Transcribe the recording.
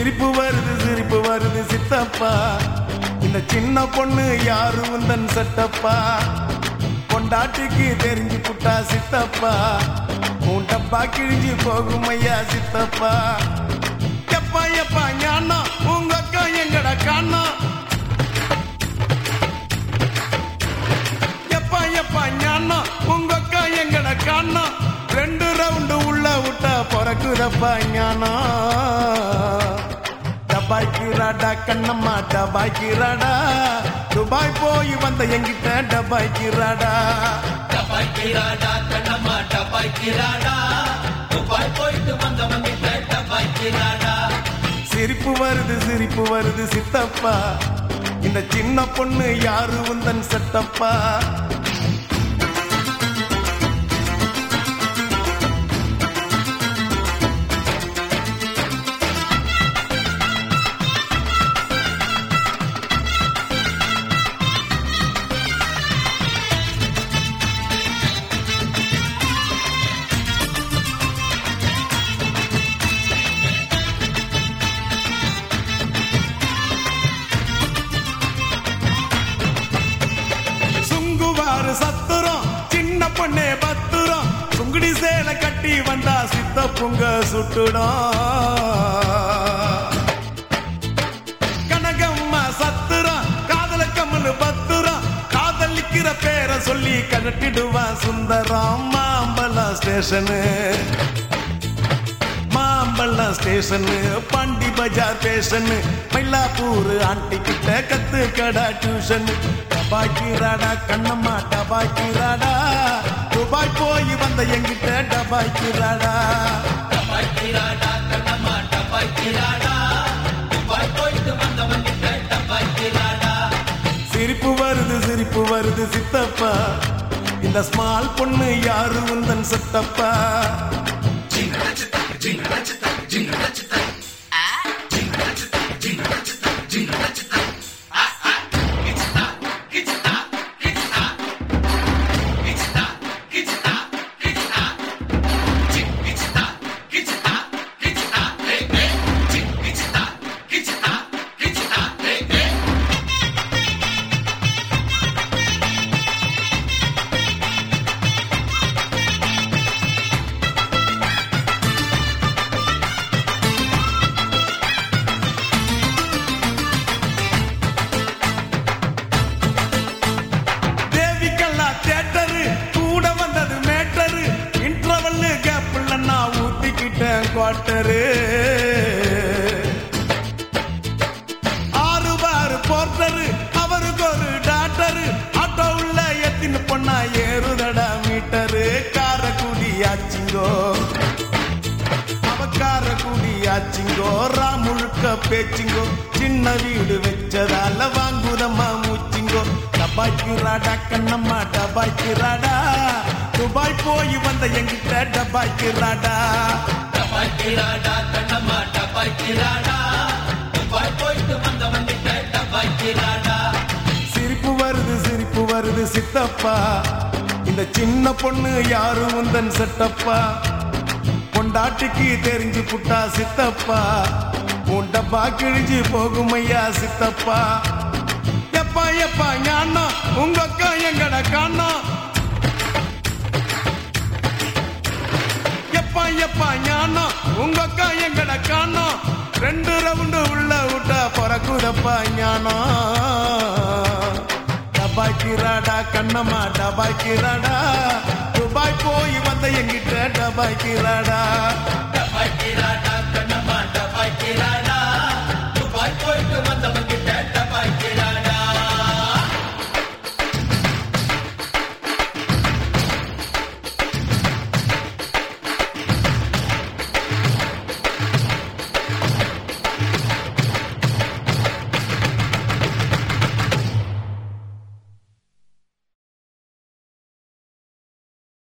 சிரிப்பு வருது சிரிப்பு வருது சித்தப்பா இந்த சின்ன பொண்ணு யாரு உந்தன் சட்டப்பா பொண்டாட்டிக்கு தெரிஞ்சு புட்டா சித்தப்பா உன் டப்பா கிழிஞ்சு போகும் ஐயா சித்தப்பா எப்பா எப்பா ஞானா உங்க அக்கா எங்கடா காணா எப்பா எப்பா ஞானா உங்க அக்கா எங்கடா காணா ரெண்டு ரவுண்டு உள்ள விட்டா பிறக்குதப்பா ஞானா டபாய்க்கிறாடா கண்ணம்மா டபாய்க்கிறாடா துபாய் போய் வந்த எங்கிட்ட டபாய்க்கிறாடா டபாய்க்கிறாடா கண்ணம்மா டபாய்க்கிறாடா துபாய் போயிட்டு வந்தவங்க கிட்ட டபாய்க்கிறாடா சிரிப்பு வருது சிரிப்பு வருது சித்தப்பா இந்த சின்ன பொண்ணு யாரு உந்தன் சட்டப்பா சுங்குவாரு சத்துரம் சின்ன பொண்ணே பத்துரம் சுங்குடி சேலை கட்டி வந்தா சித்த பொங்க சுட்டுடும் கனகம்மா சத்துரம் காதல கம்மல் பத்துரம் காதலிக்கிற பேரை சொல்லி கழட்டிடுவான் சுந்தரம் மாம்பலம் ஸ்டேஷனு மாம்பழம் station Pondy Bazaar station Mylapore aunty கிட்ட கத்து கடா டியூஷன் டபாய்க்கிறாடா கண்ணம்மா டபாய்க்கிறாடா துபாய் போய் வந்த எங்கிட்ட டபாய்க்கிறாடா டபாய்க்கிறாடா கண்ணம்மா டபாய்க்கிறாடா துபாய் போயிட்டு வந்தவங்க கிட்ட டபாய்க்கிறாடா சிரிப்பு வருது சிரிப்பு வருது சித்தப்பா இந்த ஸ்மால் பொண்ணு யாரு உந்தன் சித்தப்பா தேவிக்கல்லா தேட்டரு கூட வந்தது மேட்டரு இன்டர்வல்லு கேப்ல நான் ஊத்திக்கிட்டேன் குவார்ட்டரு ஆறு பாரு போர்ட்டரு அவருக்கு ஒரு டாக்டரு ஆட்டோ உள்ள எத்தின்னு பொண்ணா ஏறுதடா மீட்டரு காரக்குடி ஆச்சிங்கோ அவக்கார குடியாச்சிங்கோ ராமுழுக்க பேச்சிங்கோ சின்ன வீடு வச்சதால வாங்குதம்மா மூச்சிங்கோ டபாய்க்கிறாடா கண்ணம்மா டபாய்க்கிறாடா துபாய் போய் வந்த எங்கிட்ட டபாய்க்கிறாடா டபாய்க்கிறாடா கண்ணம்மா டபாய்க்கிறாடா துபாய் போயிட்டு வந்தவங்க கிட்ட டபாய்க்கிறாடா சிரிப்பு வருது சிரிப்பு வருது சித்தப்பா இந்த சின்ன பொண்ணு யாரு உந்தன் செட்டப்பா பொண்டாட்டிக்கு தெரிஞ்சு புட்டா சித்தப்பா உன் டப்பா கிழிஞ்சு போகும் ஐயா சித்தப்பா எப்பா எப்பா ஞானா உங்க அக்கா எங்கட காணா எப்பா எப்பா ஞானா உங்க அக்கா எங்கட காணா ரெண்டு ரவுண்டு உள்ள விட்டா பிறக்குதப்பா ஞானா டபாய்க்கிறாடா கண்ணம்மா டபாய்க்கிறாடா துபாய் போய் வந்த எங்கிட்ட டபாய்க்கிறாடா